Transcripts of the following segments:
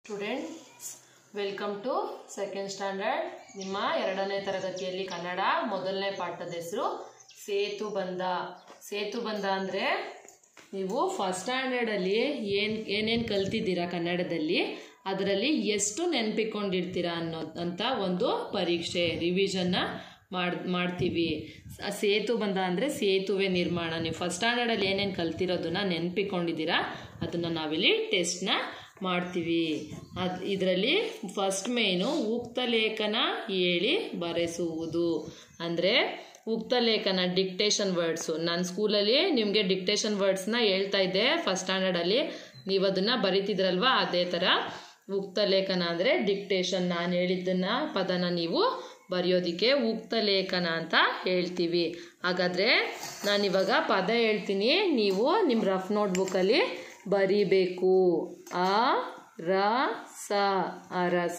students welcome to second standard ನಿಮ್ಮ ಎರಡನೇ ತರಗತಿಯಲ್ಲಿ ಕನ್ನಡ ಮೊದಲನೇ ಪಾಠದ ಹೆಸರು ಸೇತು ಬಂಧ ಸೇತು ಬಂಧ ಅಂದರೆ ನೀವು ಫಸ್ಟ್ ಸ್ಟ್ಯಾಂಡರ್ಡಲ್ಲಿ ಏನು ಏನೇನು ಕಲ್ತಿದ್ದೀರಾ ಕನ್ನಡದಲ್ಲಿ ಅದರಲ್ಲಿ ಎಷ್ಟು ನೆನಪಿಕೊಂಡಿರ್ತೀರಾ ಅನ್ನೋ ಅಂತ ಒಂದು ಪರೀಕ್ಷೆ ರಿವಿಷನ್ನ ಮಾಡ್ ಮಾಡ್ತೀವಿ ಸ- ಸೇತು ಬಂಧ ಅಂದರೆ ಸೇತುವೆ ನಿರ್ಮಾಣ ನೀವು ಫಸ್ಟ್ ಸ್ಟ್ಯಾಂಡರ್ಡಲ್ಲಿ ಏನೇನು ಕಲ್ತಿರೋದನ್ನ ನೆನಪಿಕೊಂಡಿದ್ದೀರಾ ಅದನ್ನು ನಾವಿಲ್ಲಿ ಟೆಸ್ಟ್ನ ಮಾಡ್ತೀವಿ ಅದು ಇದರಲ್ಲಿ ಫಸ್ಟ್ ಮೇನು ಉಕ್ತ ಲೇಖನ ಹೇಳಿ ಬರೆಸುವುದು ಅಂದರೆ ಉಕ್ತ ಲೇಖನ ಡಿಕ್ಟೇಷನ್ ವರ್ಡ್ಸು ನಾನು ಸ್ಕೂಲಲ್ಲಿ ನಿಮಗೆ ಡಿಕ್ಟೇಷನ್ ವರ್ಡ್ಸ್ನ ಹೇಳ್ತಾ ಇದ್ದೆ ಫಸ್ಟ್ ಸ್ಟ್ಯಾಂಡರ್ಡಲ್ಲಿ ನೀವು ಅದನ್ನು ಬರಿತಿದ್ರಲ್ವಾ ಅದೇ ಥರ ಉಕ್ತ ಲೇಖನ ಅಂದರೆ ಡಿಕ್ಟೇಷನ್ ನಾನು ಹೇಳಿದ್ದನ್ನ ಪದನ ನೀವು ಬರೆಯೋದಕ್ಕೆ ಉಕ್ತ ಲೇಖನ ಅಂತ ಹೇಳ್ತೀವಿ ಹಾಗಾದರೆ ನಾನಿವಾಗ ಪದ ಹೇಳ್ತೀನಿ ನೀವು ನಿಮ್ಮ ರಫ್ ನೋಟ್ಬುಕ್ಕಲ್ಲಿ ಬರಿಬೇಕು ಆ ರ ಸ ಅರಸ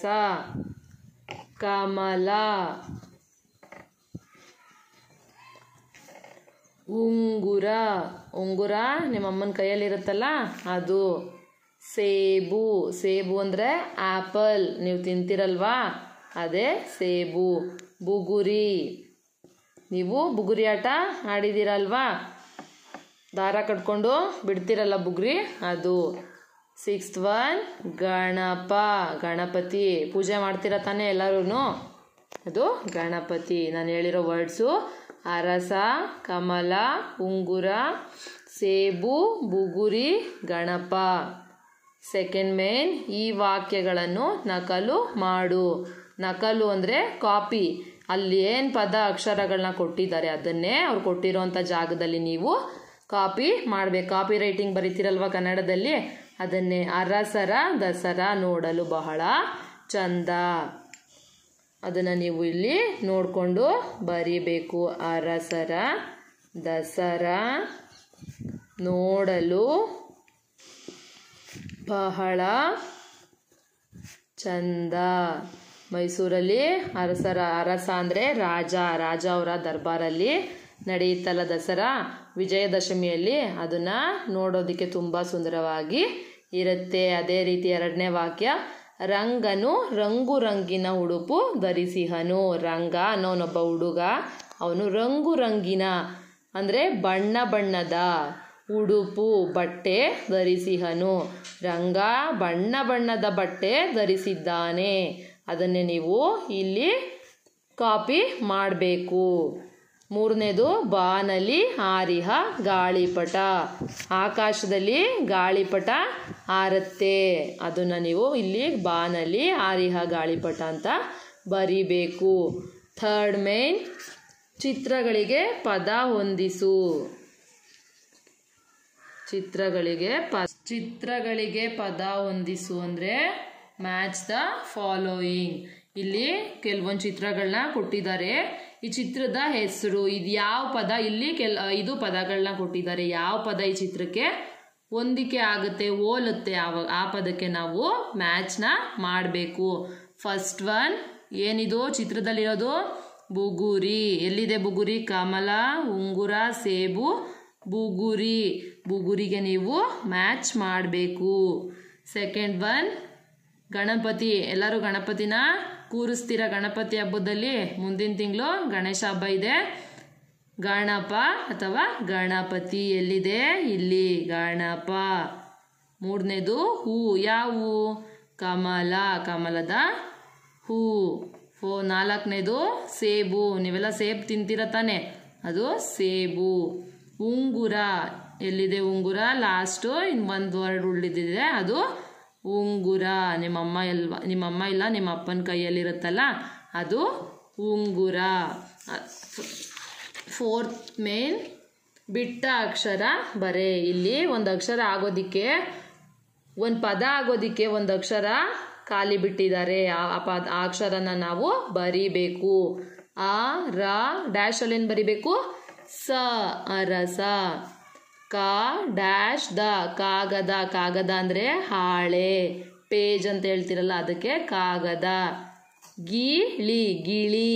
ಕಮಲ ಉಂಗುರ ಉಂಗುರ ನಿಮ್ಮ ಅಮ್ಮನ ಕೈಯಲ್ಲಿರುತ್ತಲ್ಲ ಅದು ಸೇಬು ಸೇಬು ಅಂದರೆ ಆ್ಯಪಲ್ ನೀವು ತಿಂತಿರಲ್ವಾ ಅದೇ ಸೇಬು ಬುಗುರಿ ನೀವು ಬುಗುರಿ ಆಟ ಆಡಿದ್ದೀರಲ್ವಾ ದಾರ ಕಟ್ಕೊಂಡು ಬಿಡ್ತಿರಲ್ಲ ಬುಗುರಿ ಅದು ಸಿಕ್ಸ್ತ್ ಒನ್ ಗಣಪ ಗಣಪತಿ ಪೂಜೆ ಮಾಡ್ತೀರ ತಾನೇ ಎಲ್ಲರೂ ಅದು ಗಣಪತಿ ನಾನು ಹೇಳಿರೋ ವರ್ಡ್ಸು ಅರಸ ಕಮಲ ಉಂಗುರ ಸೇಬು ಬುಗುರಿ ಗಣಪ ಸೆಕೆಂಡ್ ಮೇನ್ ಈ ವಾಕ್ಯಗಳನ್ನು ನಕಲು ಮಾಡು ನಕಲು ಅಂದರೆ ಕಾಪಿ ಅಲ್ಲಿ ಏನು ಪದ ಅಕ್ಷರಗಳನ್ನ ಕೊಟ್ಟಿದ್ದಾರೆ ಅದನ್ನೇ ಅವ್ರು ಕೊಟ್ಟಿರೋಂಥ ಜಾಗದಲ್ಲಿ ನೀವು ಕಾಪಿ ಮಾಡಬೇಕು ಕಾಪಿ ರೈಟಿಂಗ್ ಬರೀತಿರಲ್ವ ಕನ್ನಡದಲ್ಲಿ ಅದನ್ನೇ ಅರಸರ ದಸರಾ ನೋಡಲು ಬಹಳ ಚಂದ ಅದನ್ನು ನೀವು ಇಲ್ಲಿ ನೋಡಿಕೊಂಡು ಬರೀಬೇಕು ಅರಸರ ದಸರಾ ನೋಡಲು ಬಹಳ ಚಂದ ಮೈಸೂರಲ್ಲಿ ಅರಸರ ಅರಸ ಅಂದರೆ ರಾಜ ರಾಜ ಅವರ ದರ್ಬಾರಲ್ಲಿ ನಡೆಯುತ್ತಲ್ಲ ದಸರಾ ವಿಜಯದಶಮಿಯಲ್ಲಿ ಅದನ್ನು ನೋಡೋದಕ್ಕೆ ತುಂಬ ಸುಂದರವಾಗಿ ಇರುತ್ತೆ ಅದೇ ರೀತಿ ಎರಡನೇ ವಾಕ್ಯ ರಂಗನು ರಂಗು ರಂಗಿನ ಉಡುಪು ಧರಿಸಿಹನು ರಂಗ ಅನ್ನೋನೊಬ್ಬ ಹುಡುಗ ಅವನು ರಂಗು ರಂಗಿನ ಅಂದರೆ ಬಣ್ಣ ಬಣ್ಣದ ಉಡುಪು ಬಟ್ಟೆ ಧರಿಸಿಹನು ರಂಗ ಬಣ್ಣ ಬಣ್ಣದ ಬಟ್ಟೆ ಧರಿಸಿದ್ದಾನೆ ಅದನ್ನೇ ನೀವು ಇಲ್ಲಿ ಕಾಪಿ ಮಾಡಬೇಕು ಮೂರನೇದು ಬಾನಲಿ ಹಾರಿಹ ಗಾಳಿಪಟ ಆಕಾಶದಲ್ಲಿ ಗಾಳಿಪಟ ಹಾರತ್ತೆ ಅದನ್ನು ನೀವು ಇಲ್ಲಿ ಬಾನಲಿ ಹಾರಿಹ ಗಾಳಿಪಟ ಅಂತ ಬರಿಬೇಕು ಥರ್ಡ್ ಮೇನ್ ಚಿತ್ರಗಳಿಗೆ ಪದ ಹೊಂದಿಸು ಚಿತ್ರಗಳಿಗೆ ಪ ಚಿತ್ರಗಳಿಗೆ ಪದ ಹೊಂದಿಸು ಅಂದರೆ ಮ್ಯಾಚ್ ದ ಫಾಲೋಯಿಂಗ್ ಇಲ್ಲಿ ಕೆಲವೊಂದು ಚಿತ್ರಗಳನ್ನ ಕೊಟ್ಟಿದ್ದಾರೆ ಈ ಚಿತ್ರದ ಹೆಸರು ಇದು ಯಾವ ಪದ ಇಲ್ಲಿ ಕೆಲ್ ಇದು ಪದಗಳನ್ನ ಕೊಟ್ಟಿದ್ದಾರೆ ಯಾವ ಪದ ಈ ಚಿತ್ರಕ್ಕೆ ಹೊಂದಿಕೆ ಆಗುತ್ತೆ ಹೋಲುತ್ತೆ ಆವ ಆ ಪದಕ್ಕೆ ನಾವು ಮ್ಯಾಚ್ನ ಮಾಡಬೇಕು ಫಸ್ಟ್ ಒನ್ ಏನಿದು ಚಿತ್ರದಲ್ಲಿರೋದು ಬುಗುರಿ ಎಲ್ಲಿದೆ ಬುಗುರಿ ಕಮಲ ಉಂಗುರ ಸೇಬು ಬುಗುರಿ ಬುಗುರಿಗೆ ನೀವು ಮ್ಯಾಚ್ ಮಾಡಬೇಕು ಸೆಕೆಂಡ್ ಒನ್ ಗಣಪತಿ ಎಲ್ಲರೂ ಗಣಪತಿನ ಕೂರಿಸ್ತೀರ ಗಣಪತಿ ಹಬ್ಬದಲ್ಲಿ ಮುಂದಿನ ತಿಂಗಳು ಗಣೇಶ ಹಬ್ಬ ಇದೆ ಗಣಪ ಅಥವಾ ಗಣಪತಿ ಎಲ್ಲಿದೆ ಇಲ್ಲಿ ಗಣಪ ಮೂರನೇದು ಹೂ ಯಾವ ಹೂ ಕಮಲ ಕಮಲದ ಹೂ ಫೋ ನಾಲ್ಕನೇದು ಸೇಬು ನೀವೆಲ್ಲ ಸೇಬು ತಿಂತೀರ ತಾನೆ ಅದು ಸೇಬು ಉಂಗುರ ಎಲ್ಲಿದೆ ಉಂಗುರ ಲಾಸ್ಟು ಇನ್ನು ಒಂದು ವರ್ಡ್ ಉಳಿದಿದೆ ಅದು ಉಂಗುರ ನಿಮ್ಮಮ್ಮ ಎಲ್ವ ನಿಮ್ಮಮ್ಮ ಇಲ್ಲ ನಿಮ್ಮ ಅಪ್ಪನ ಕೈಯಲ್ಲಿರುತ್ತಲ್ಲ ಅದು ಉಂಗುರ ಫೋರ್ತ್ ಮೇನ್ ಬಿಟ್ಟ ಅಕ್ಷರ ಬರೆ ಇಲ್ಲಿ ಒಂದು ಅಕ್ಷರ ಆಗೋದಿಕ್ಕೆ ಒಂದು ಪದ ಆಗೋದಿಕ್ಕೆ ಒಂದು ಅಕ್ಷರ ಖಾಲಿ ಬಿಟ್ಟಿದ್ದಾರೆ ಆ ಆ ಪದ ಆ ಅಕ್ಷರನ ನಾವು ಬರಿಬೇಕು ಆ ರ ಡ್ಯಾಶ್ ಅಲ್ಲಿ ಏನು ಬರಿಬೇಕು ಸ ಅರಸ ಕ ಡ್ಯಾಶ್ ದ ಕಾಗದ ಕಾಗದ ಅಂದರೆ ಹಾಳೆ ಪೇಜ್ ಅಂತ ಹೇಳ್ತಿರಲ್ಲ ಅದಕ್ಕೆ ಕಾಗದ ಗಿಳಿ ಗಿಳಿ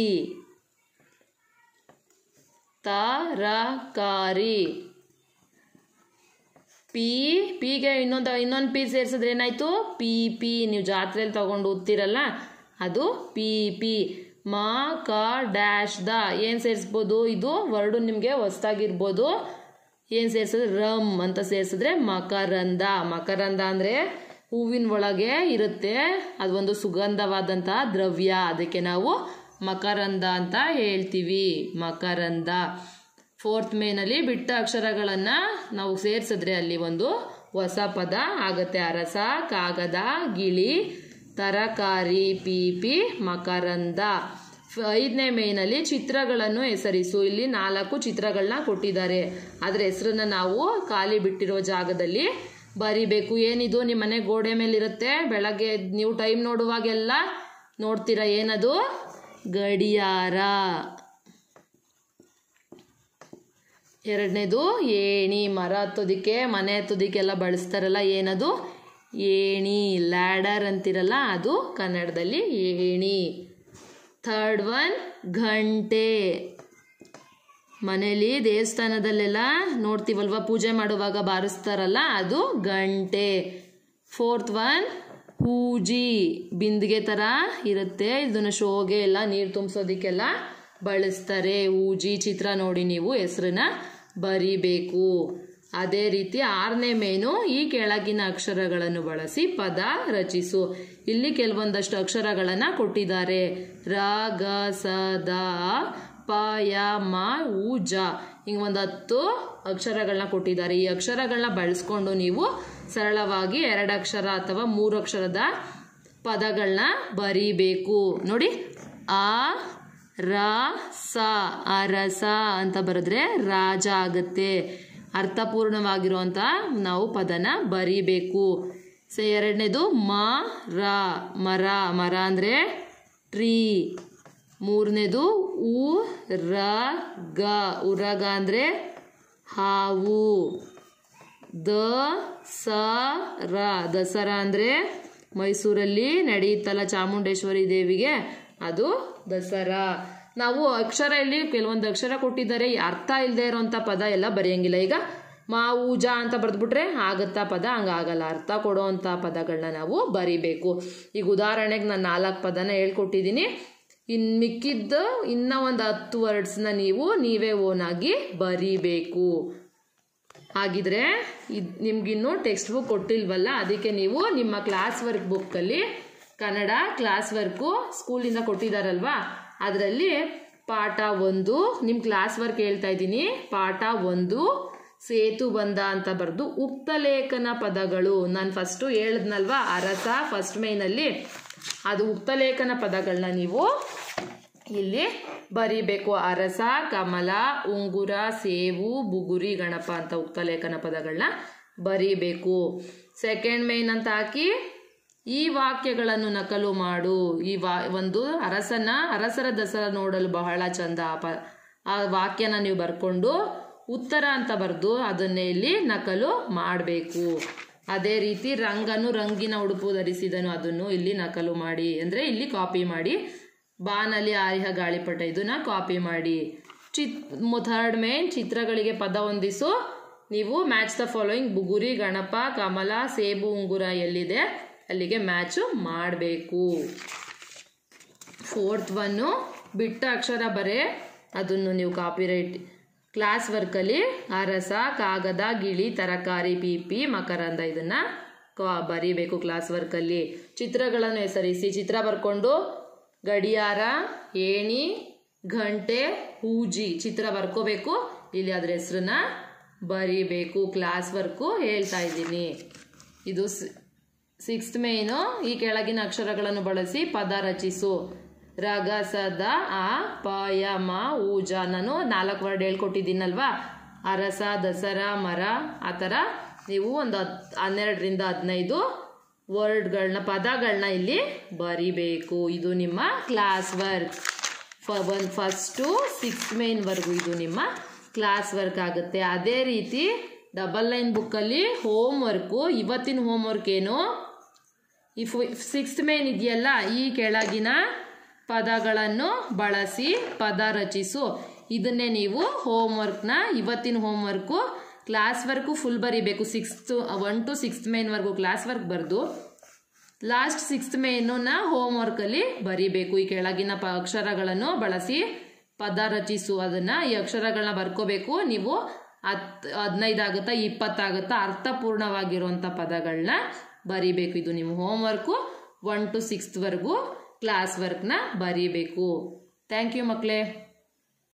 ತರಕಾರಿ ಪಿ ಪಿಗೆ ಇನ್ನೊಂದು ಇನ್ನೊಂದು ಪಿ ಸೇರಿಸಿದ್ರೆ ಏನಾಯಿತು ಪಿ ಪಿ ನೀವು ಜಾತ್ರೆಯಲ್ಲಿ ತಗೊಂಡು ಓದ್ತಿರಲ್ಲ ಅದು ಪಿ ಪಿ ಮ ಕ ಡ್ಯಾಶ್ ದ ಏನು ಸೇರಿಸ್ಬೋದು ಇದು ವರ್ಡು ನಿಮಗೆ ಹೊಸ್ದಾಗಿರ್ಬೋದು ಏನು ಸೇರಿಸಿದ್ರೆ ರಮ್ ಅಂತ ಸೇರಿಸಿದ್ರೆ ಮಕರಂದ ಮಕರಂದ ಅಂದರೆ ಹೂವಿನ ಒಳಗೆ ಇರುತ್ತೆ ಅದು ಒಂದು ಸುಗಂಧವಾದಂತಹ ದ್ರವ್ಯ ಅದಕ್ಕೆ ನಾವು ಮಕರಂದ ಅಂತ ಹೇಳ್ತೀವಿ ಮಕರಂದ ಫೋರ್ತ್ ಮೇನಲ್ಲಿ ಬಿಟ್ಟ ಅಕ್ಷರಗಳನ್ನು ನಾವು ಸೇರಿಸಿದ್ರೆ ಅಲ್ಲಿ ಒಂದು ಹೊಸ ಪದ ಆಗುತ್ತೆ ಅರಸ ಕಾಗದ ಗಿಳಿ ತರಕಾರಿ ಪಿ ಪಿ ಮಕರಂದ ಫ- ಐದನೇ ಮೇನಲ್ಲಿ ಚಿತ್ರಗಳನ್ನು ಹೆಸರಿಸು ಇಲ್ಲಿ ನಾಲ್ಕು ಚಿತ್ರಗಳನ್ನ ಕೊಟ್ಟಿದ್ದಾರೆ ಅದರ ಹೆಸರನ್ನ ನಾವು ಖಾಲಿ ಬಿಟ್ಟಿರೋ ಜಾಗದಲ್ಲಿ ಬರಿಬೇಕು ಏನಿದು ನಿಮ್ಮ ಮನೆ ಗೋಡೆ ಮೇಲಿರುತ್ತೆ ಬೆಳಗ್ಗೆ ನೀವು ಟೈಮ್ ನೋಡುವಾಗೆಲ್ಲ ನೋಡ್ತೀರಾ ಏನದು ಗಡಿಯಾರ ಎರಡನೇದು ಏಣಿ ಮರ ಹತ್ತೋದಿಕ್ಕೆ ಮನೆ ಹತ್ತೋದಿಕ್ಕೆಲ್ಲ ಬಳಸ್ತಾರಲ್ಲ ಏನದು ಏಣಿ ಲ್ಯಾಡರ್ ಅಂತಿರಲ್ಲ ಅದು ಕನ್ನಡದಲ್ಲಿ ಏಣಿ ಥರ್ಡ್ ಒನ್ ಗಂಟೆ ಮನೇಲಿ ದೇವಸ್ಥಾನದಲ್ಲೆಲ್ಲ ನೋಡ್ತೀವಲ್ವ ಪೂಜೆ ಮಾಡುವಾಗ ಬಾರಿಸ್ತಾರಲ್ಲ ಅದು ಗಂಟೆ ಫೋರ್ತ್ ಒನ್ ಹೂಜಿ ಬಿಂದಿಗೆ ಥರ ಇರುತ್ತೆ ಇದನ್ನು ಶೋಗೆ ಎಲ್ಲ ನೀರು ತುಂಬಿಸೋದಕ್ಕೆಲ್ಲ ಬಳಸ್ತಾರೆ ಹೂಜಿ ಚಿತ್ರ ನೋಡಿ ನೀವು ಹೆಸರನ್ನ ಬರಿಬೇಕು ಅದೇ ರೀತಿ ಆರನೇ ಮೇನು ಈ ಕೆಳಗಿನ ಅಕ್ಷರಗಳನ್ನು ಬಳಸಿ ಪದ ರಚಿಸು ಇಲ್ಲಿ ಕೆಲವೊಂದಷ್ಟು ಅಕ್ಷರಗಳನ್ನು ಕೊಟ್ಟಿದ್ದಾರೆ ರ ಗ ಸ ದ ಪ ಯ ಮ ಉ ಜ ಹಿಂಗೆ ಒಂದು ಹತ್ತು ಅಕ್ಷರಗಳನ್ನ ಕೊಟ್ಟಿದ್ದಾರೆ ಈ ಅಕ್ಷರಗಳನ್ನ ಬಳಸ್ಕೊಂಡು ನೀವು ಸರಳವಾಗಿ ಎರಡು ಅಕ್ಷರ ಅಥವಾ ಮೂರು ಅಕ್ಷರದ ಪದಗಳನ್ನ ಬರೀಬೇಕು ನೋಡಿ ಆ ರ ಸ ಅರಸ ಅಂತ ಬರೆದ್ರೆ ರಾಜ ಆಗುತ್ತೆ ಅರ್ಥಪೂರ್ಣವಾಗಿರುವಂಥ ನಾವು ಪದನ ಬರೀಬೇಕು ಸೊ ಎರಡನೇದು ಮ ರ ಮರ ಮರ ಅಂದರೆ ಟ್ರೀ ಮೂರನೇದು ಉ ರ ಗ ಉರಗ ಅಂದರೆ ಹಾವು ದ ಸ ರ ದಸರಾ ಅಂದರೆ ಮೈಸೂರಲ್ಲಿ ನಡೆಯುತ್ತಲ್ಲ ಚಾಮುಂಡೇಶ್ವರಿ ದೇವಿಗೆ ಅದು ದಸರಾ ನಾವು ಅಕ್ಷರ ಇಲ್ಲಿ ಕೆಲವೊಂದು ಅಕ್ಷರ ಕೊಟ್ಟಿದ್ದಾರೆ ಅರ್ಥ ಇಲ್ಲದೆ ಇರೋಂಥ ಪದ ಎಲ್ಲ ಬರೆಯಂಗಿಲ್ಲ ಈಗ ಮಾವುಜ ಅಂತ ಬರೆದ್ಬಿಟ್ರೆ ಆಗುತ್ತಾ ಪದ ಹಂಗಾಗಲ್ಲ ಅರ್ಥ ಕೊಡೋವಂಥ ಪದಗಳನ್ನ ನಾವು ಬರಿಬೇಕು ಈಗ ಉದಾಹರಣೆಗೆ ನಾನು ನಾಲ್ಕು ಪದನ ಹೇಳ್ಕೊಟ್ಟಿದ್ದೀನಿ ಇನ್ನು ಮಿಕ್ಕಿದ್ದು ಇನ್ನೂ ಒಂದು ಹತ್ತು ವರ್ಡ್ಸ್ನ ನೀವು ನೀವೇ ಓನಾಗಿ ಬರಿಬೇಕು ಹಾಗಿದ್ರೆ ಇದು ನಿಮ್ಗಿನ್ನೂ ಟೆಕ್ಸ್ಟ್ ಬುಕ್ ಕೊಟ್ಟಿಲ್ವಲ್ಲ ಅದಕ್ಕೆ ನೀವು ನಿಮ್ಮ ಕ್ಲಾಸ್ ವರ್ಕ್ ಬುಕ್ಕಲ್ಲಿ ಕನ್ನಡ ಕ್ಲಾಸ್ ವರ್ಕು ಸ್ಕೂಲಿಂದ ಕೊಟ್ಟಿದ್ದಾರಲ್ವಾ ಅದರಲ್ಲಿ ಪಾಠ ಒಂದು ನಿಮ್ಮ ಕ್ಲಾಸ್ ವರ್ಕ್ ಹೇಳ್ತಾ ಇದ್ದೀನಿ ಪಾಠ ಒಂದು ಸೇತು ಬಂದ ಅಂತ ಬರೆದು ಉಕ್ತಲೇಖನ ಪದಗಳು ನಾನು ಫಸ್ಟು ಹೇಳಿದ್ನಲ್ವಾ ಅರಸ ಫಸ್ಟ್ ಮೈನಲ್ಲಿ ಅದು ಉಕ್ತಲೇಖನ ಪದಗಳನ್ನ ನೀವು ಇಲ್ಲಿ ಬರಿಬೇಕು ಅರಸ ಕಮಲ ಉಂಗುರ ಸೇವು ಬುಗುರಿ ಗಣಪ ಅಂತ ಉಕ್ತಲೇಖನ ಪದಗಳನ್ನ ಬರಿಬೇಕು ಸೆಕೆಂಡ್ ಮೇನ್ ಅಂತ ಹಾಕಿ ಈ ವಾಕ್ಯಗಳನ್ನು ನಕಲು ಮಾಡು ಈ ವಾ ಒಂದು ಅರಸನ ಅರಸರ ದಸರಾ ನೋಡಲು ಬಹಳ ಚಂದ ಆ ಪ ಆ ವಾಕ್ಯನ ನೀವು ಬರ್ಕೊಂಡು ಉತ್ತರ ಅಂತ ಬರೆದು ಅದನ್ನೇ ಇಲ್ಲಿ ನಕಲು ಮಾಡಬೇಕು ಅದೇ ರೀತಿ ರಂಗನು ರಂಗಿನ ಉಡುಪು ಧರಿಸಿದನು ಅದನ್ನು ಇಲ್ಲಿ ನಕಲು ಮಾಡಿ ಅಂದರೆ ಇಲ್ಲಿ ಕಾಪಿ ಮಾಡಿ ಬಾನಲ್ಲಿ ಆರಿಹ ಗಾಳಿಪಟ ಇದನ್ನ ಕಾಪಿ ಮಾಡಿ ಚಿತ್ ಥರ್ಡ್ ಮೇನ್ ಚಿತ್ರಗಳಿಗೆ ಪದ ಹೊಂದಿಸು ನೀವು ಮ್ಯಾಚ್ ದ ಫಾಲೋಯಿಂಗ್ ಬುಗುರಿ ಗಣಪ ಕಮಲ ಸೇಬು ಉಂಗುರ ಎಲ್ಲಿದೆ ಅಲ್ಲಿಗೆ ಮ್ಯಾಚು ಮಾಡಬೇಕು ಫೋರ್ತ್ ಒನ್ನು ಬಿಟ್ಟ ಅಕ್ಷರ ಬರೆ ಅದನ್ನು ನೀವು ಕಾಪಿರೈಟ್ ಕ್ಲಾಸ್ ವರ್ಕಲ್ಲಿ ಅರಸ ಕಾಗದ ಗಿಳಿ ತರಕಾರಿ ಪಿ ಪಿ ಮಕರಂದ ಇದನ್ನು ಕಾ ಬರೀಬೇಕು ಕ್ಲಾಸ್ ವರ್ಕಲ್ಲಿ ಚಿತ್ರಗಳನ್ನು ಹೆಸರಿಸಿ ಚಿತ್ರ ಬರ್ಕೊಂಡು ಗಡಿಯಾರ ಏಣಿ ಗಂಟೆ ಹೂಜಿ ಚಿತ್ರ ಬರ್ಕೋಬೇಕು ಇಲ್ಲಿ ಅದ್ರ ಹೆಸ್ರನ್ನ ಬರೀಬೇಕು ಕ್ಲಾಸ್ ವರ್ಕು ಹೇಳ್ತಾ ಇದ್ದೀನಿ ಇದು ಸಿಕ್ಸ್ತ್ ಮೇನು ಈ ಕೆಳಗಿನ ಅಕ್ಷರಗಳನ್ನು ಬಳಸಿ ಪದ ರಚಿಸು ರಗ ಸದ ಆ ಪ ಯ ಮ ಊಜ ನಾನು ನಾಲ್ಕು ವರ್ಡ್ ಹೇಳ್ಕೊಟ್ಟಿದ್ದೀನಲ್ವಾ ಅರಸ ದಸರಾ ಮರ ಆ ಥರ ನೀವು ಒಂದು ಹತ್ತು ಹನ್ನೆರಡರಿಂದ ಹದಿನೈದು ವರ್ಡ್ಗಳನ್ನ ಪದಗಳನ್ನ ಇಲ್ಲಿ ಬರಿಬೇಕು ಇದು ನಿಮ್ಮ ಕ್ಲಾಸ್ ವರ್ಕ್ ಫ ಒಂದು ಫಸ್ಟು ಸಿಕ್ಸ್ ಮೇನ್ವರೆಗೂ ಇದು ನಿಮ್ಮ ಕ್ಲಾಸ್ ವರ್ಕ್ ಆಗುತ್ತೆ ಅದೇ ರೀತಿ ಡಬಲ್ ಲೈನ್ ಬುಕ್ಕಲ್ಲಿ ಹೋಮ್ ವರ್ಕು ಇವತ್ತಿನ ಹೋಮ್ ವರ್ಕ್ ಏನು ಈ ಸಿಕ್ಸ್ತ್ ಮೇನ್ ಇದೆಯಲ್ಲ ಈ ಕೆಳಗಿನ ಪದಗಳನ್ನು ಬಳಸಿ ಪದ ರಚಿಸು ಇದನ್ನೇ ನೀವು ಹೋಮ್ ವರ್ಕ್ನ ಇವತ್ತಿನ homework classwork full ಬರೀಬೇಕು ಸಿಕ್ಸ್ತ್ ಒನ್ ಟು ಸಿಕ್ಸ್ತ್ ಮೇನ್ವರೆಗೂ ಕ್ಲಾಸ್ ವರ್ಕ್ ಬರೆದು ಲಾಸ್ಟ್ ಸಿಕ್ಸ್ತ್ ಮೇನನ್ನ ಹೋಮ್ ವರ್ಕಲ್ಲಿ ಬರೀಬೇಕು ಈ ಕೆಳಗಿನ ಪ ಅಕ್ಷರಗಳನ್ನು ಬಳಸಿ ಪದ ರಚಿಸು ಅದನ್ನು ಈ ಅಕ್ಷರಗಳನ್ನ ಬರ್ಕೋಬೇಕು ನೀವು ಹತ್ತು ಹದಿನೈದು ಆಗುತ್ತಾ ಇಪ್ಪತ್ತಾಗುತ್ತಾ ಅರ್ಥಪೂರ್ಣವಾಗಿರುವಂಥ ಪದಗಳನ್ನ ಬರೀಬೇಕು ಇದು ನಿಮ್ಮ ಹೋಮ್ ವರ್ಕು ಒನ್ ಟು ಸಿಕ್ಸ್ತ್ವರೆಗೂ ಕ್ಲಾಸ್ ವರ್ಕ್ನ ಬರೀಬೇಕು ಥ್ಯಾಂಕ್ ಯು ಮಕ್ಕಳೇ